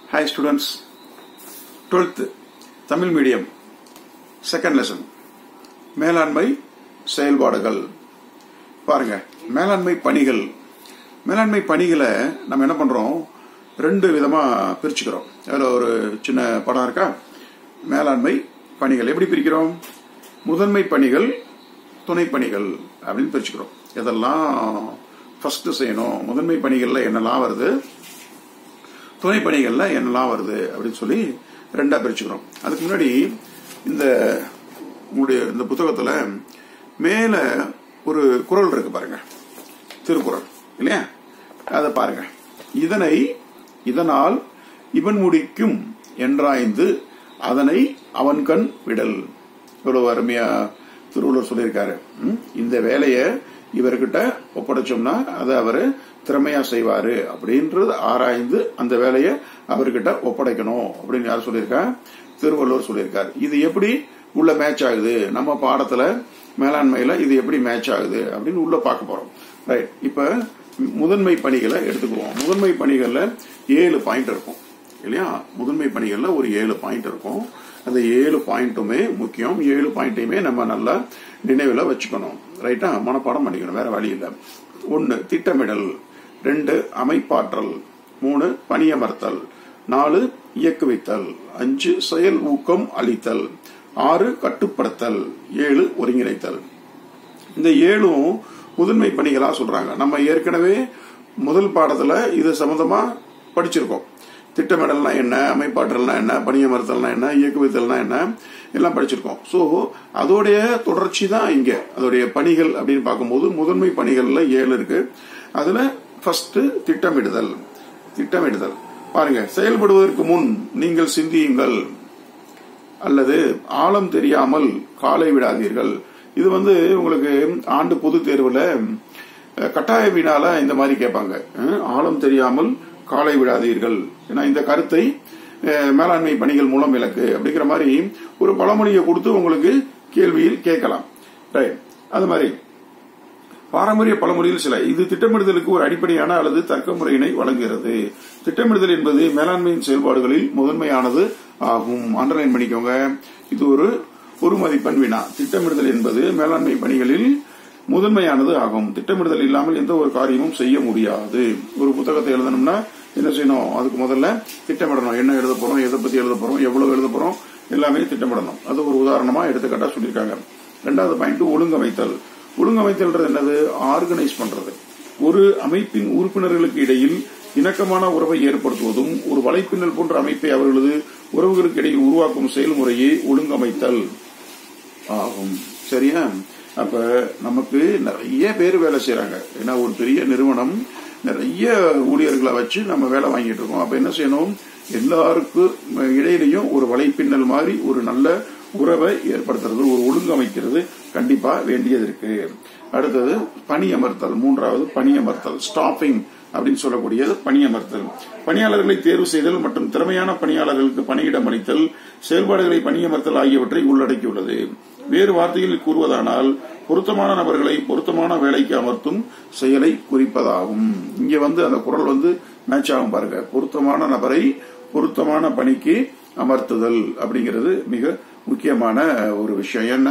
Hi students twelfth Tamil medium second lesson மேலாண்மை செயல்பாடுகள் பாருங்க மேலாண்மை பணிகள் மேலாண்மை பணிகளை நம்ம என்ன பண்றோம் ரெண்டு விதமா பிரிச்சுக்கிறோம் அதில் ஒரு சின்ன படம் இருக்கா மேலாண்மை பணிகள் எப்படி பிரிக்கிறோம் முதன்மை பணிகள் துணை பணிகள் அப்படின்னு பிரிச்சுக்கிறோம் இதெல்லாம் ஃபர்ஸ்ட் செய்யணும் முதன்மை பணிகள்ல என்னெல்லாம் வருது துணை பணிகள்ல என்னெல்லாம் வருது அப்படின்னு சொல்லி ரெண்டா பிரிச்சுக்கிறோம் அதுக்கு முன்னாடி இந்த உங்களுடைய இந்த புத்தகத்துல மேல ஒரு குரல் இருக்கு பாருங்க திருக்குறள் இல்லையா அதை பாருங்க இதனை இதனால் இவன் முடிக்கும் என்றாய்ந்து அதனை அவன் கண் விடல் இவ்வளவு அருமையா திருவள்ளுவர் சொல்லியிருக்காரு ம்? இந்த வேலையை இவர்கிட்ட ஒப்படைச்சோம்னா அதை அவரு திறமையா செய்வாரு அப்படின்றது ஆராய்ந்து அந்த வேலையை அவர்கிட்ட ஒப்படைக்கணும் அப்படின்னு யார் சொல்லியிருக்கா திருவள்ளுவர் சொல்லியிருக்காரு இது எப்படி உள்ள மேட்ச் ஆகுது நம்ம பாடத்துல மேலாண்மையில இது எப்படி மேட்ச் ஆகுது அப்படின்னு உள்ள பார்க்க போறோம் ரைட் இப்ப முதன்மை பணிகளை எடுத்துக்குவோம் முதன்மை பணிகள்ல ஏழு பாயிண்ட் இருக்கும் இல்லையா முதன்மை பணிகள்ல ஒரு ஏழு பாயிண்ட் இருக்கும் அந்த ஏழு பாயிண்ட்டுமே முக்கியம் ஏழு பாயிண்ட்டையுமே நம்ம நல்லா நினைவில் வச்சுக்கணும் ரைட்டா மனப்பாடம் பண்ணிக்கணும் வேற வழி இல்லை ஒன்னு திட்டமிடல் ரெண்டு அமைப்பாற்றல் மூணு பணியமர்த்தல் நாலு இயக்குவித்தல் அஞ்சு செயல் ஊக்கம் அளித்தல் ஆறு கட்டுப்படுத்தல் ஏழு ஒருங்கிணைத்தல் இந்த ஏழும் முதன்மை பணிகளா சொல்றாங்க நம்ம ஏற்கனவே முதல் பாடத்துல இது சம்பந்தமா படிச்சிருக்கோம் திட்டமிடல்னா என்ன அமைப்பாற்றல்னா என்ன பணியமர்த்தல்னா என்ன இயக்குவித்தல்னா என்ன எல்லாம் படிச்சிருக்கோம் சோ அதோடைய தொடர்ச்சி தான் இங்க அதோடைய பணிகள் அப்படின்னு பார்க்கும்போது முதன்மை பணிகள்ல ஏழு இருக்கு அதுல ஃபர்ஸ்ட் திட்டமிடுதல் திட்டமிடுதல் பாருங்க செயல்படுவதற்கு முன் நீங்கள் சிந்தியுங்கள் அல்லது ஆழம் தெரியாமல் காலை விடாதீர்கள் இது வந்து உங்களுக்கு ஆண்டு பொது தேர்வுல அஹ், கட்டாய வினால இந்த மாதிரி கேட்பாங்க அஹ், ஆழம் தெரியாமல் காலை விடாதீர்கள் ஏன்னா இந்த கருத்தை அஹ், மேலாண்மை பணிகள் மூலம் விளக்கு அப்படிங்கிற மாதிரி ஒரு பழமொழியை கொடுத்து உங்களுக்கு கேள்வியில் கேட்கலாம் ரைட் அது மாதிரி பாரம்பரிய பழமொழியில் சில இது திட்டமிடுதலுக்கு ஒரு அடிப்படையான அல்லது தர்க்க முறையினை வழங்குகிறது திட்டமிடுதல் என்பது மேலாண்மையின் செயல்பாடுகளில் முதன்மையானது ஆகும் அண்டர்லைன் பண்ணிக்கோங்க இது ஒரு ஒரு மதிப்பெண் வினா திட்டமிடுதல் என்பது மேலாண்மை பணிகளில் முதன்மையானது ஆகும் திட்டமிடுதல் இல்லாமல் எந்த ஒரு காரியமும் செய்ய முடியாது ஒரு புத்தகத்தை எழுதணும்னா என்ன செய்யணும் அதுக்கு முதல்ல திட்டமிடணும் என்ன எழுத போறோம் எதை பத்தி எழுத போறோம் எவ்வளவு எழுத போறோம் எல்லாமே திட்டமிடணும் அது ஒரு உதாரணமா எடுத்துக்காட்டா சொல்லியிருக்காங்க ரெண்டாவது பாயிண்ட் ஒழுங்கமைத்தல் ஒழுங்கமைத்தல்ன்றது என்னது ஆர்கனைஸ் பண்றது ஒரு அமைப்பின் உறுப்பினர்களுக்கு இடையில் இணக்கமான உறவை ஏற்படுத்துவதும் ஒரு வலைப்பின்னல் போன்ற அமைப்பை அவர்களது உறவுகளுக்கு இடையில் உருவாக்கும் செயல்முறையே ஒழுங்கமைத்தல் ஆகும் சரியா அப்ப நமக்கு நிறைய பேர் வேலை செய்யறாங்க ஏன்னா ஒரு பெரிய நிறுவனம் நிறைய ஊழியர்களை வச்சு நம்ம வேலை வாங்கிட்டு இருக்கோம் அப்ப என்ன செய்யணும் எல்லாருக்கும் இடையிலையும் ஒரு வலைப்பின்னல் மாதிரி ஒரு நல்ல உறவை ஏற்படுத்துறது ஒரு ஒழுங்கமைக்கிறது கண்டிப்பா வேண்டியது இருக்கு அடுத்தது பணியமர்த்தல் மூன்றாவது பணியமர்த்தல் ஸ்டாஃபிங் அப்படின்னு சொல்லக்கூடியது பணியமர்த்தல் பணியாளர்களை தேர்வு செய்தல் மற்றும் திறமையான பணியாளர்களுக்கு பணியிடம் அளித்தல் செயல்பாடுகளை பணியமர்த்தல் ஆகியவற்றை உள்ளடக்கியுள்ளது வேறு வார்த்தைகளில் கூறுவதானால் பொருத்தமான நபர்களை பொருத்தமான வேலைக்கு அமர்த்தும் செயலை குறிப்பதாகும் இங்க வந்து அந்த குரல் வந்து மேட்ச் ஆகும் பாருங்க பொருத்தமான நபரை பொருத்தமான பணிக்கு அமர்த்துதல் அப்படிங்கிறது மிக முக்கியமான ஒரு விஷயம் என்ன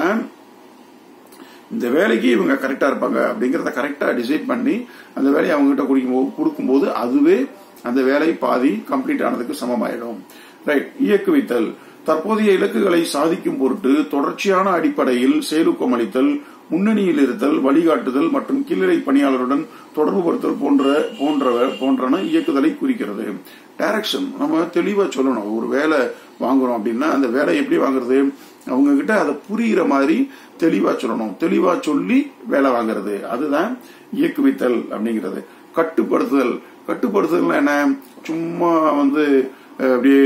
இந்த வேலைக்கு இவங்க கரெக்டா இருப்பாங்க அப்படிங்கறத கரெக்டா டிசைட் பண்ணி அந்த வேலையை அவங்க கிட்ட குடிக்கும்போது கொடுக்கும்போது அதுவே அந்த வேலை பாதி கம்ப்ளீட் ஆனதுக்கு சமமாயிடும் ரைட் இயக்குவித்தல் தற்போதைய இலக்குகளை சாதிக்கும் பொருட்டு தொடர்ச்சியான அடிப்படையில் செயலூக்கம் அளித்தல் முன்னணியில் இருத்தல் வழிகாட்டுதல் மற்றும் கீழ்நிலை பணியாளருடன் தொடர்பு படுத்தல் போன்ற போன்றவ போன்றன இயக்குதலை குறிக்கிறது டைரக்ஷன் நம்ம தெளிவா சொல்லணும் ஒரு வேலை வாங்குறோம் அப்படின்னா அந்த வேலை எப்படி வாங்குறது அவங்க கிட்ட அதை புரிகிற மாதிரி தெளிவா சொல்லணும் தெளிவா சொல்லி வேலை வாங்குறது அதுதான் இயக்குவித்தல் அப்படிங்கிறது கட்டுப்படுத்துதல் கட்டுப்படுத்துதல் என்ன சும்மா வந்து அஹ், அப்படியே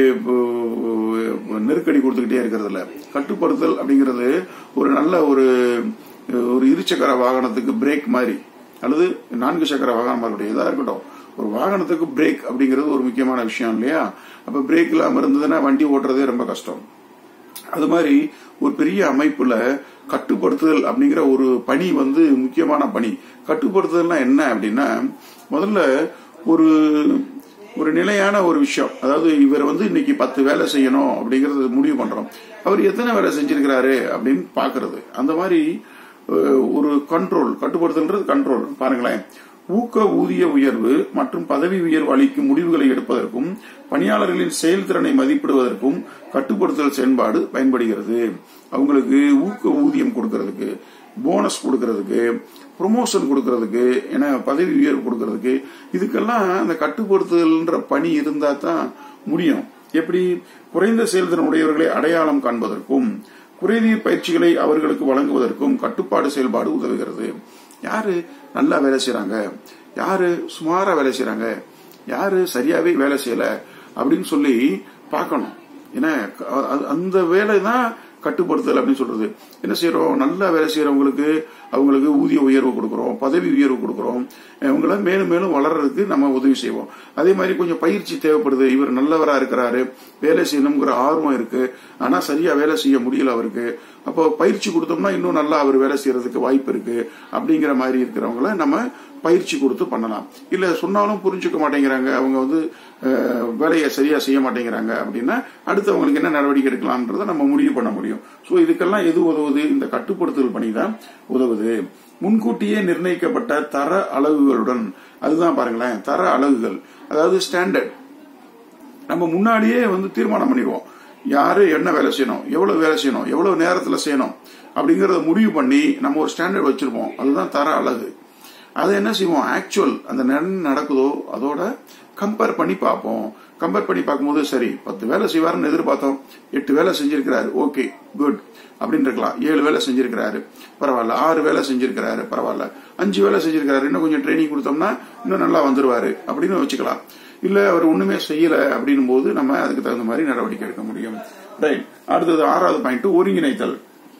அஹ், நெருக்கடி கொடுத்துக்கிட்டே இருக்கிறது இல்ல கட்டுப்படுத்தல் அப்படிங்கிறது ஒரு நல்ல ஒரு ஒரு இருசக்கர வாகனத்துக்கு பிரேக் மாதிரி அல்லது நான்கு சக்கர வாகனமா இருக்கட்டும் எதா இருக்கட்டும் ஒரு வாகனத்துக்கு பிரேக் அப்படிங்கிறது ஒரு முக்கியமான விஷயம் இல்லையா அப்ப பிரேக் இல்லாம இருந்ததுன்னா வண்டி ஓட்டுறதே ரொம்ப கஷ்டம் அது மாதிரி ஒரு பெரிய அமைப்புல கட்டுப்படுத்துதல் அப்படிங்கிற ஒரு பணி வந்து முக்கியமான பணி கட்டுப்படுத்துதல்னா என்ன அப்படின்னா முதல்ல ஒரு ஒரு நிலையான ஒரு விஷயம் அதாவது இவர் வந்து இன்னைக்கு பத்து வேலை செய்யணும் அப்படிங்கறது முடிவு பண்றோம் அவர் எத்தனை வேலை செஞ்சிருக்கிறாரு அப்படின்னு பாக்குறது அந்த மாதிரி அஹ், ஒரு கண்ட்ரோல் கட்டுப்படுத்தல்ன்றது கண்ட்ரோல் பாருங்களேன் ஊக்க ஊதிய உயர்வு மற்றும் பதவி உயர்வு அளிக்கும் முடிவுகளை எடுப்பதற்கும் பணியாளர்களின் செயல்திறனை மதிப்பிடுவதற்கும் கட்டுப்படுத்தல் செயல்பாடு பயன்படுகிறது அவங்களுக்கு ஊக்க ஊதியம் கொடுக்கறதுக்கு போனஸ் கொடுக்கறதுக்கு ப்ரொமோஷன் கொடுக்கறதுக்கு ஏன்னா பதவி உயர்வு கொடுக்கறதுக்கு இதுக்கெல்லாம் அந்த கட்டுப்படுத்துதல்ன்ற பணி இருந்தா தான் முடியும் எப்படி குறைந்த செயல்திறன் உடையவர்களை அடையாளம் காண்பதற்கும் குறைதீர் பயிற்சிகளை அவர்களுக்கு வழங்குவதற்கும் கட்டுப்பாடு செயல்பாடு உதவுகிறது யாரு நல்லா வேலை செய்றாங்க யாரு சுமாரா வேலை செய்றாங்க யாரு சரியாவே வேலை செய்யல அப்படின்னு சொல்லி பார்க்கணும் ஏன்னா அ- அந்த வேலை தான் கட்டுப்படுத்தல் அப்படின்னு சொல்றது என்ன செய்யறோம் நல்லா வேலை செய்யறவங்களுக்கு அவங்களுக்கு ஊதிய உயர்வு கொடுக்கறோம் பதவி உயர்வு கொடுக்கறோம் அவங்கள மேலும் மேலும் வளர்றதுக்கு நம்ம உதவி செய்வோம் அதே மாதிரி கொஞ்சம் பயிற்சி தேவைப்படுது இவர் நல்லவரா இருக்கிறாரு வேலை செய்யணுங்கிற ஆர்வம் இருக்கு ஆனா சரியா வேலை செய்ய முடியல அவருக்கு அப்போ பயிற்சி கொடுத்தோம்னா இன்னும் நல்லா அவர் வேலை செய்யறதுக்கு வாய்ப்பு இருக்கு அப்படிங்கிற மாதிரி இருக்கிறவங்கள நம்ம பயிற்சி கொடுத்து பண்ணலாம் இல்ல சொன்னாலும் புரிஞ்சுக்க மாட்டேங்கிறாங்க அவங்க வந்து அஹ், வேலையை சரியா செய்ய மாட்டேங்கிறாங்க அப்படின்னா அடுத்து அவங்களுக்கு என்ன நடவடிக்கை எடுக்கலாம்ன்றதை நம்ம முடிவு பண்ண முடியும் சோ இதுக்கெல்லாம் எது உதவுது இந்த கட்டுப்படுத்தல் பணி தான் உதவுது முன்கூட்டியே நிர்ணயிக்கப்பட்ட தர அலகுகளுடன் அதுதான் பாருங்களேன் தர அலகுகள் அதாவது ஸ்டாண்டர்ட் நம்ம முன்னாடியே வந்து தீர்மானம் பண்ணிடுவோம் யாரு என்ன வேலை செய்யணும் எவ்வளவு வேலை செய்யணும் எவ்வளவு நேரத்துல செய்யணும் அப்படிங்கறத முடிவு பண்ணி நம்ம ஒரு ஸ்டாண்டர்ட் வச்சிருப்போம் அதுதான் தர அழகு அதை என்ன செய்வோம் ஆக்சுவல் அந்த என்ன நடக்குதோ அதோட கம்பேர் பண்ணி பார்ப்போம் கம்பேர் பண்ணி பார்க்கும்போது சரி பத்து வேலை செய்வாருன்னு எதிர்பார்த்தோம் எட்டு வேலை செஞ்சிருக்கிறாரு ஓகே குட் அப்படின்னு இருக்கலாம் ஏழு வேலை செஞ்சிருக்கிறாரு பரவாயில்ல ஆறு வேலை செஞ்சிருக்கிறாரு பரவாயில்ல அஞ்சு வேலை செஞ்சிருக்கிறாரு இன்னும் கொஞ்சம் ட்ரைனிங் கொடுத்தோம்னா இன்னும் நல்லா வந்துருவாரு அப்படின்னு வச்சுக்கலாம் இல்ல அவர் ஒண்ணுமே செய்யல அப்படின்னும் போது நம்ம அதுக்கு தகுந்த மாதிரி நடவடிக்கை எடுக்க முடியும் ரைட் அடுத்தது ஆறாவது பாயிண்ட் ஒருங்கிணைத்தல்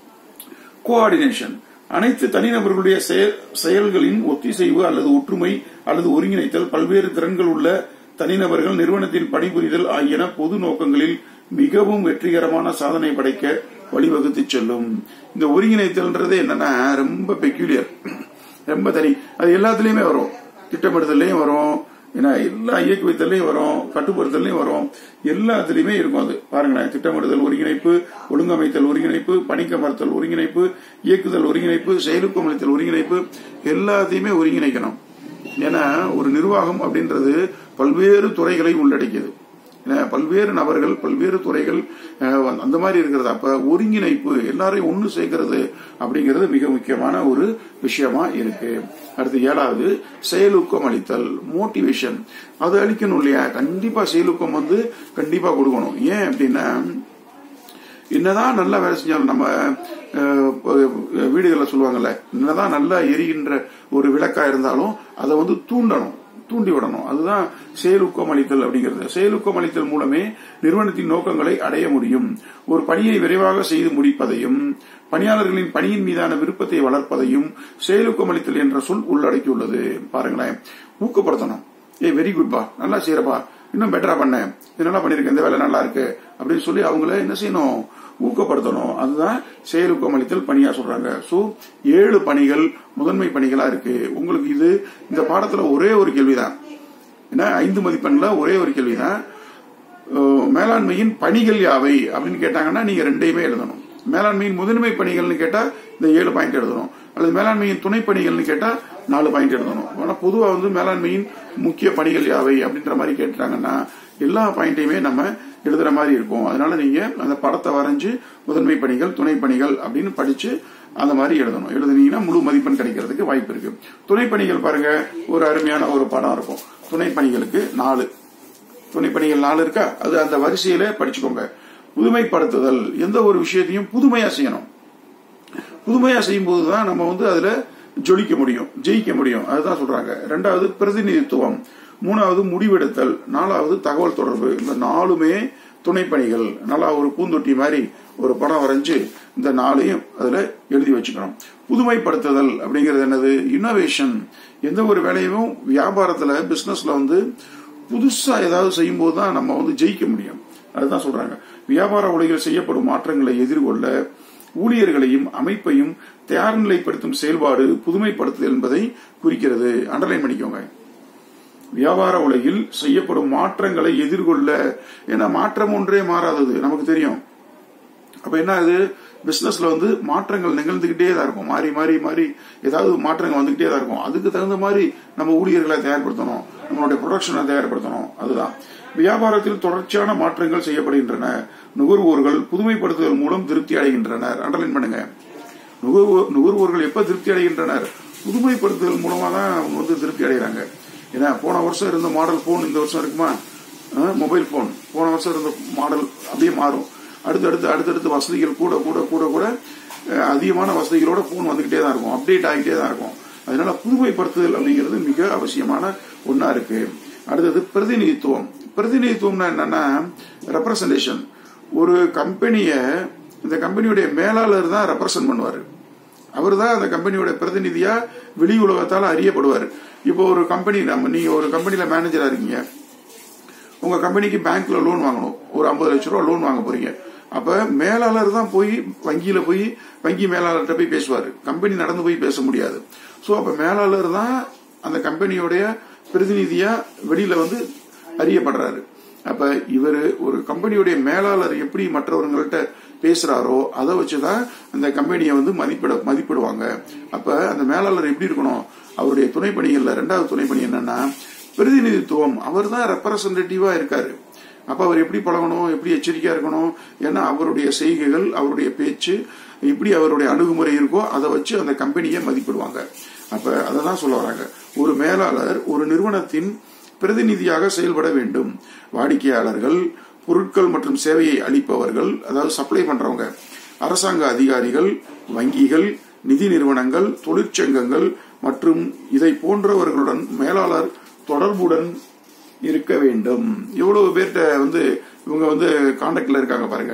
கோஆர்டினேஷன் அனைத்து தனிநபர்களுடைய செயல்- செயல்களின் ஒத்திசைவு அல்லது ஒற்றுமை அல்லது ஒருங்கிணைத்தல் பல்வேறு திறன்கள் உள்ள தனிநபர்கள் நிறுவனத்தில் பணிபுரிதல் ஆகியன பொது நோக்கங்களில் மிகவும் வெற்றிகரமான சாதனை படைக்க வழிவகுத்து செல்லும் இந்த ஒருங்கிணைத்தல்ன்றது என்னன்னா ரொம்ப பெக்யூலியர் ரொம்ப தனி அது எல்லாத்துலயுமே வரும் திட்டமிடுதல்லையும் வரும் ஏன்னா எல்லா இயக்குவித்தல்லையும் வரும் கட்டுப்படுத்தலையும் வரும் எல்லாத்துலயுமே இருக்கும் அது பாருங்களேன் திட்டமிடுதல் ஒருங்கிணைப்பு ஒழுங்கமைத்தல் ஒருங்கிணைப்பு பணிக்கமர்த்தல் ஒருங்கிணைப்பு இயக்குதல் ஒருங்கிணைப்பு செயலுக்கமளித்தல் ஒருங்கிணைப்பு எல்லாத்தையுமே ஒருங்கிணைக்கணும் ஏன்னா ஒரு நிர்வாகம் அப்படின்றது பல்வேறு துறைகளை உள்ளடக்கியது ஏன்னா, பல்வேறு நபர்கள் பல்வேறு துறைகள் அஹ், அந்த மாதிரி இருக்கிறது அப்ப ஒருங்கிணைப்பு எல்லாரையும் ஒண்ணு சேர்க்கிறது அப்படிங்கிறது மிக முக்கியமான ஒரு விஷயமா இருக்கு அடுத்து ஏழாவது செயலூக்கம் அளித்தல் மோட்டிவேஷன் அது அளிக்கணும் இல்லையா கண்டிப்பா செயலூக்கம் வந்து கண்டிப்பா கொடுக்கணும் ஏன் அப்படின்னா என்னதான் நல்லா வேலை செஞ்சாலும் நம்ம அஹ், வீடுகளில் சொல்லுவாங்கல்ல என்னதான் நல்லா எரிகின்ற ஒரு விளக்கா இருந்தாலும் அதை வந்து தூண்டணும் தூண்டி விடணும் அதுதான் செயலூக்கம் அளித்தல் அப்படிங்கிறது செயலூக்கம் அளித்தல் மூலமே நிறுவனத்தின் நோக்கங்களை அடைய முடியும் ஒரு பணியை விரைவாக செய்து முடிப்பதையும் பணியாளர்களின் பணியின் மீதான விருப்பத்தை வளர்ப்பதையும் செயலூக்கம் அளித்தல் என்ற சொல் உள்ளடக்கியுள்ளது பாருங்களேன் ஊக்கப்படுத்தணும் ஏய் வெரி குட்பா நல்லா செய்யறப்பா இன்னும் பெட்டரா பண்ண இது நல்லா பண்ணிருக்க இந்த வேலை நல்லா இருக்கு அப்படின்னு சொல்லி அவங்கள என்ன செய்யணும் ஊக்கப்படுத்தணும் அதுதான் செயலூக்கம் அளித்தல் பணியா சொல்றாங்க சோ ஏழு பணிகள் முதன்மை பணிகளா இருக்கு உங்களுக்கு இது இந்த பாடத்துல ஒரே ஒரு கேள்விதான் ஏன்னா ஐந்து மதிப்பெண்ல ஒரே ஒரு கேள்விதான் அஹ், மேலாண்மையின் பணிகள் யாவை அப்படின்னு கேட்டாங்கன்னா நீங்க ரெண்டையுமே எழுதணும் மேலாண்மையின் முதன்மை பணிகள்னு கேட்டா இந்த ஏழு பாயிண்ட் எழுதணும் அல்லது மேலாண்மையின் துணை பணிகள்னு கேட்டா நாலு பாயிண்ட் எழுதணும் ஆனா பொதுவா வந்து மேலாண்மையின் முக்கிய பணிகள் யாவை அப்படின்ற மாதிரி கேட்டாங்கன்னா எல்லா பாயிண்டையுமே நம்ம எழுதுற மாதிரி இருக்கும் அதனால நீங்க அந்த படத்தை வரைஞ்சு முதன்மை பணிகள் துணை பணிகள் அப்படின்னு படிச்சு அந்த மாதிரி எழுதணும் எழுதுனீங்கன்னா முழு மதிப்பெண் கிடைக்கிறதுக்கு வாய்ப்பு இருக்கு துணை பணிகள் பாருங்க ஒரு அருமையான ஒரு படம் இருக்கும் துணை பணிகளுக்கு நாலு துணைப்பணிகள் நாலு இருக்கா அது அந்த வரிசையில படிச்சுக்கோங்க புதுமைப்படுத்துதல் எந்த ஒரு விஷயத்தையும் புதுமையா செய்யணும் புதுமையா செய்யும் போதுதான் நம்ம வந்து அதுல ஜொலிக்க முடியும் ஜெயிக்க முடியும் அதுதான் சொல்றாங்க ரெண்டாவது பிரதிநிதித்துவம் மூணாவது முடிவெடுத்தல் நாலாவது தகவல் தொடர்பு இந்த நாலுமே துணைப்பணிகள் நல்லா ஒரு பூந்தொட்டி மாதிரி ஒரு படம் வரைஞ்சு இந்த நாளையும் அதுல எழுதி வச்சுக்கணும் புதுமைப்படுத்துதல் அப்படிங்கிறது என்னது இன்னோவேஷன் எந்த ஒரு வேலையும் வியாபாரத்துல பிசினஸ்ல வந்து புதுசா ஏதாவது செய்யும் போது தான் நம்ம வந்து ஜெயிக்க முடியும் அதுதான் சொல்றாங்க வியாபார உலகில் செய்யப்படும் மாற்றங்களை எதிர்கொள்ள ஊழியர்களையும் அமைப்பையும் தயார் நிலைப்படுத்தும் செயல்பாடு புதுமைப்படுத்துதல் என்பதை குறிக்கிறது அண்டர்லைன் பண்ணிக்கோங்க வியாபார உலகில் செய்யப்படும் மாற்றங்களை எதிர்கொள்ள ஏன்னா மாற்றம் ஒன்றே மாறாதது நமக்கு தெரியும் அப்ப என்ன அது பிசினஸ்ல வந்து மாற்றங்கள் நிகழ்ந்துகிட்டே தான் இருக்கும் மாறி மாறி மாறி ஏதாவது மாற்றங்கள் வந்துகிட்டே தான் இருக்கும் அதுக்கு தகுந்த மாதிரி நம்ம ஊழியர்களை தயார்படுத்தணும் நம்மளுடைய ப்ரொடக்ஷனை தயார்படுத்தணும் அதுதான் வியாபாரத்தில் தொடர்ச்சியான மாற்றங்கள் செய்யப்படுகின்றன நுகர்வோர்கள் புதுமைப்படுத்துதல் மூலம் திருப்தி அடைகின்றனர் அண்டர்லைன் பண்ணுங்க நுகர்வோர் நுகர்வோர்கள் எப்ப திருப்தி அடைகின்றனர் புதுமைப்படுத்துதல் மூலமா தான் அவங்க வந்து திருப்தி அடைகிறாங்க ஏன்னா போன வருஷம் இருந்த மாடல் போன் இந்த வருஷம் இருக்குமா மொபைல் போன் போன வருஷம் இருந்த மாடல் அப்படியே மாறும் அடுத்தடுத்து அடுத்தடுத்து வசதிகள் கூட கூட கூட கூட அஹ், அதிகமான வசதிகளோட போன் வந்துகிட்டே தான் இருக்கும் அப்டேட் ஆகிட்டே தான் இருக்கும் அதனால புதுமைப்படுத்துதல் அப்படிங்கிறது மிக அவசியமான ஒண்ணா இருக்கு அடுத்தது பிரதிநிதித்துவம் பிரதிநிதித்துவம்னா என்னன்னா ரெப்ரசன்டேஷன் ஒரு கம்பெனிய இந்த கம்பெனியுடைய மேலாளர் தான் ரெப்ரசன்ட் பண்ணுவாரு அவர் தான் அந்த கம்பெனியோட பிரதிநிதியா வெளி உலகத்தால அறியப்படுவார் இப்போ ஒரு கம்பெனி நம்ம நீங்க ஒரு கம்பெனில மேனேஜரா இருக்கீங்க உங்க கம்பெனிக்கு பேங்க்ல லோன் வாங்கணும் ஒரு ஐம்பது லட்ச ரூபா லோன் வாங்க போறீங்க அப்ப மேலாளர் தான் போய் வங்கியில போய் வங்கி மேலாளர்கிட்ட போய் பேசுவாரு கம்பெனி நடந்து போய் பேச முடியாது சோ அப்ப மேலாளர் தான் அந்த கம்பெனியோடைய பிரதிநிதியா வெளியில வந்து அறியப்படுறாரு அப்ப இவர் ஒரு கம்பெனியுடைய மேலாளர் எப்படி மற்றவர்கள்ட்ட பேசுறாரோ அதை வச்சுதான் அந்த கம்பெனியை வந்து மதிப்பிட மதிப்பிடுவாங்க அப்ப அந்த மேலாளர் எப்படி இருக்கணும் அவருடைய துணைப்பணிகள்ல ரெண்டாவது துணைப்பணி என்னன்னா பிரதிநிதித்துவம் அவர் தான் ரெப்ரசன்டேட்டிவா இருக்காரு அப்ப அவர் எப்படி பழகணும் எப்படி எச்சரிக்கையா இருக்கணும் ஏன்னா அவருடைய செய்கைகள் அவருடைய பேச்சு எப்படி அவருடைய அணுகுமுறை இருக்கோ அதை வச்சு அந்த கம்பெனியை மதிப்பிடுவாங்க அப்ப அதை தான் சொல்ல வராங்க ஒரு மேலாளர் ஒரு நிறுவனத்தின் பிரதிநிதியாக செயல்பட வேண்டும் வாடிக்கையாளர்கள் பொருட்கள் மற்றும் சேவையை அளிப்பவர்கள் அதாவது சப்ளை பண்றவங்க அரசாங்க அதிகாரிகள் வங்கிகள் நிதி நிறுவனங்கள் தொழிற்சங்கங்கள் மற்றும் இதை போன்றவர்களுடன் மேலாளர் தொடர்புடன் இருக்க வேண்டும் எவ்வளவு பேர்கிட்ட வந்து இவங்க வந்து கான்டாக்ட்ல இருக்காங்க பாருங்க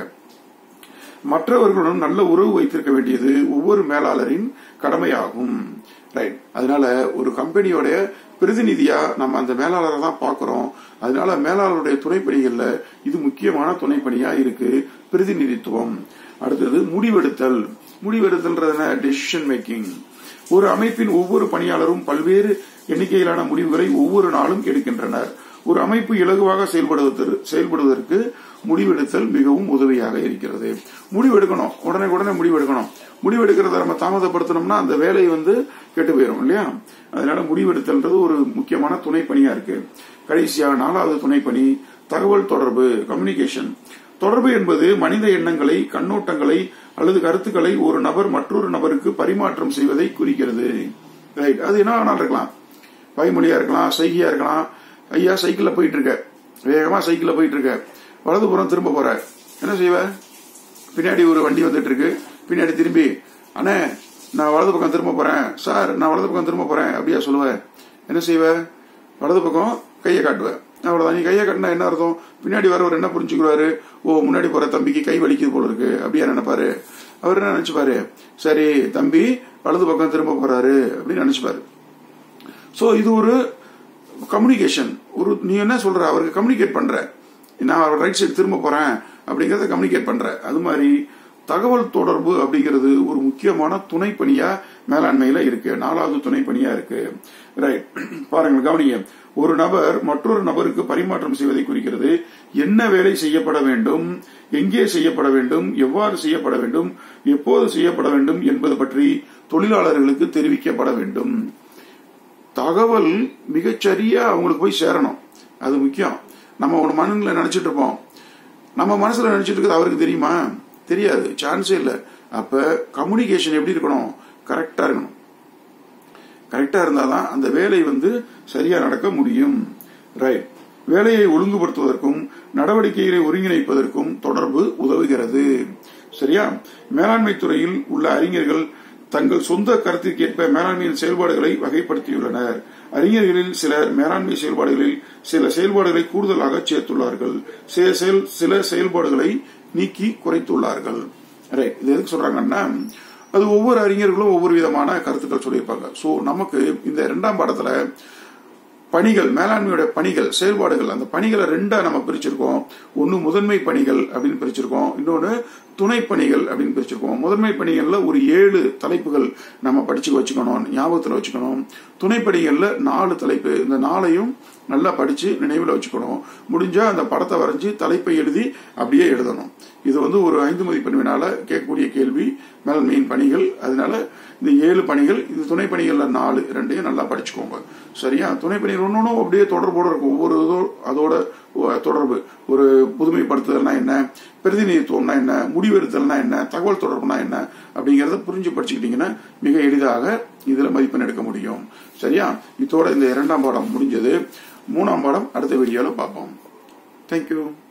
மற்றவர்களுடன் நல்ல உறவு வைத்திருக்க வேண்டியது ஒவ்வொரு மேலாளரின் கடமையாகும் ரைட் அதனால ஒரு கம்பெனியோட பிரதிநிதியா நம்ம அந்த மேலாளரை தான் பார்க்கிறோம் அதனால மேலாளருடைய துணைப்பணிகள்ல இது முக்கியமான துணைப்பணியா இருக்கு பிரதிநிதித்துவம் அடுத்தது முடிவெடுத்தல் முடிவெடுத்தல்ன்றது டெசிஷன் மேக்கிங் ஒரு அமைப்பின் ஒவ்வொரு பணியாளரும் பல்வேறு எண்ணிக்கையிலான முடிவுகளை ஒவ்வொரு நாளும் எடுக்கின்றனர் ஒரு அமைப்பு இலகுவாக செயல்படுவதற்கு செயல்படுவதற்கு முடிவெடுத்தல் மிகவும் உதவியாக இருக்கிறது முடிவெடுக்கணும் உடனே உடனே முடிவெடுக்கணும் முடிவெடுக்கிறத நம்ம தாமதப்படுத்தணும்னா அந்த வேலை வந்து கெட்டு போயிடும் இல்லையா அதனால முடிவெடுத்தல்ன்றது ஒரு முக்கியமான துணை பணியா இருக்கு கடைசியா நாலாவது துணைப்பணி தகவல் தொடர்பு கம்யூனிகேஷன் தொடர்பு என்பது மனித எண்ணங்களை கண்ணோட்டங்களை அல்லது கருத்துக்களை ஒரு நபர் மற்றொரு நபருக்கு பரிமாற்றம் செய்வதை குறிக்கிறது ரைட் அது என்ன வேணாலும் இருக்கலாம் வாய்மொழியா இருக்கலாம் சைகையா இருக்கலாம் ஐயா சைக்கிள்ல போயிட்டு இருக்க வேகமா சைக்கிள்ல போயிட்டு இருக்க வலதுபுறம் திரும்ப போற என்ன செய்வ பின்னாடி ஒரு வண்டி வந்துட்டு இருக்கு பின்னாடி திரும்பி அண்ணே நான் வலது பக்கம் திரும்ப போறேன் சார் நான் வலது பக்கம் திரும்ப போறேன் அப்படியா சொல்லுவேன் என்ன செய்வ வலது பக்கம் கையை காட்டுவேன் அவ்வளவுதான் நீ கையை காட்டினா என்ன அர்த்தம் பின்னாடி வரவர் என்ன புரிஞ்சுக்கிறாரு ஓ முன்னாடி போற தம்பிக்கு கை வலிக்குது போல இருக்கு அப்படியா நினைப்பாரு அவர் என்ன நினைச்சுப்பாரு சரி தம்பி வலது பக்கம் திரும்ப போறாரு அப்படின்னு நினைச்சுப்பாரு சோ இது ஒரு கம்யூனிகேஷன் ஒரு நீ என்ன சொல்ற அவருக்கு கம்யூனிகேட் பண்ற நான் அவர் ரைட் சைடு திரும்ப போறேன் அப்படிங்கறத கம்யூனிகேட் பண்ற அது மாதிரி தகவல் தொடர்பு அப்படிங்கிறது ஒரு முக்கியமான துணைப்பணியா மேலாண்மையில இருக்கு நாலாவது துணைப்பணியா இருக்கு ரைட் பாருங்க கவனிங்க ஒரு நபர் மற்றொரு நபருக்கு பரிமாற்றம் செய்வதை குறிக்கிறது என்ன வேலை செய்யப்பட வேண்டும் எங்கே செய்யப்பட வேண்டும் எவ்வாறு செய்யப்பட வேண்டும் எப்போது செய்யப்பட வேண்டும் என்பது பற்றி தொழிலாளர்களுக்கு தெரிவிக்கப்பட வேண்டும் தகவல் மிகச்சரியா அவங்களுக்கு போய் சேரணும் அது முக்கியம் நம்ம ஒரு மனநில நினைச்சிட்டு இருப்போம் நம்ம மனசுல நினைச்சிட்டு இருக்கிறது அவருக்கு தெரியுமா தெரியாது சான்ஸே இல்ல அப்ப கம்யூனிகேஷன் எப்படி இருக்கணும் கரெக்டா இருக்கணும் கரெக்டா இருந்தாதான் அந்த வேலை வந்து சரியா நடக்க முடியும் ரைட் வேலையை ஒழுங்குபடுத்துவதற்கும் நடவடிக்கைகளை ஒருங்கிணைப்பதற்கும் தொடர்பு உதவுகிறது சரியா மேலாண்மை துறையில் உள்ள அறிஞர்கள் தங்கள் சொந்த கருத்திற்கேற்ப மேலாண்மையின் செயல்பாடுகளை வகைப்படுத்தியுள்ளனர் அறிஞர்களில் சிலர் மேலாண்மை செயல்பாடுகளில் சில செயல்பாடுகளை கூடுதலாக சேர்த்துள்ளார்கள் சில செயல் சில செயல்பாடுகளை நீக்கி குறைத்துள்ளார்கள் ரைட் இது எதுக்கு சொல்றாங்கன்னா அது ஒவ்வொரு அறிஞர்களும் ஒவ்வொரு விதமான கருத்துக்கள் சொல்லியிருப்பாங்க சோ நமக்கு இந்த இரண்டாம் பாடத்துல பணிகள் மேலாண்மையோட பணிகள் செயல்பாடுகள் அந்த பணிகளை ரெண்டா நம்ம பிரிச்சிருக்கோம் ஒன்னு முதன்மை பணிகள் அப்படின்னு பிரிச்சிருக்கோம் இன்னொன்னு துணை பணிகள் அப்படின்னு பிரிச்சிருக்கோம் முதன்மை பணிகள்ல ஒரு ஏழு தலைப்புகள் நம்ம படிச்சு வச்சுக்கணும் ஞாபகத்தில் வச்சுக்கணும் துணை பணிகள்ல நாலு தலைப்பு இந்த நாளையும் நல்லா படிச்சு நினைவில் வச்சுக்கணும் முடிஞ்சா அந்த படத்தை வரைஞ்சி தலைப்பை எழுதி அப்படியே எழுதணும் இது வந்து ஒரு ஐந்து மதிப்பெண் வினால கேட்கக்கூடிய கேள்வி மேல்மையின் பணிகள் அதனால இந்த ஏழு பணிகள் இது துணை பணிகள்ல நாலு ரெண்டையும் நல்லா படிச்சுக்கோங்க சரியா துணை பணிகள் ஒன்னொன்னும் அப்படியே தொடர்போட இருக்கும் ஒவ்வொரு இதோ அதோட தொடர்பு ஒரு புதுமைப்படுத்துதல்னா என்ன பிரதிநிதித்துவம்னா என்ன முடிவெடுத்தல்னா என்ன தகவல் தொடர்புனா என்ன அப்படிங்கறத புரிஞ்சு படிச்சுக்கிட்டீங்கன்னா மிக எளிதாக இதுல மதிப்பெண் எடுக்க முடியும் சரியா இதோட இந்த இரண்டாம் பாடம் முடிஞ்சது மூணாம் பாடம் அடுத்த வீடியோல பார்ப்போம் தேங்க்யூ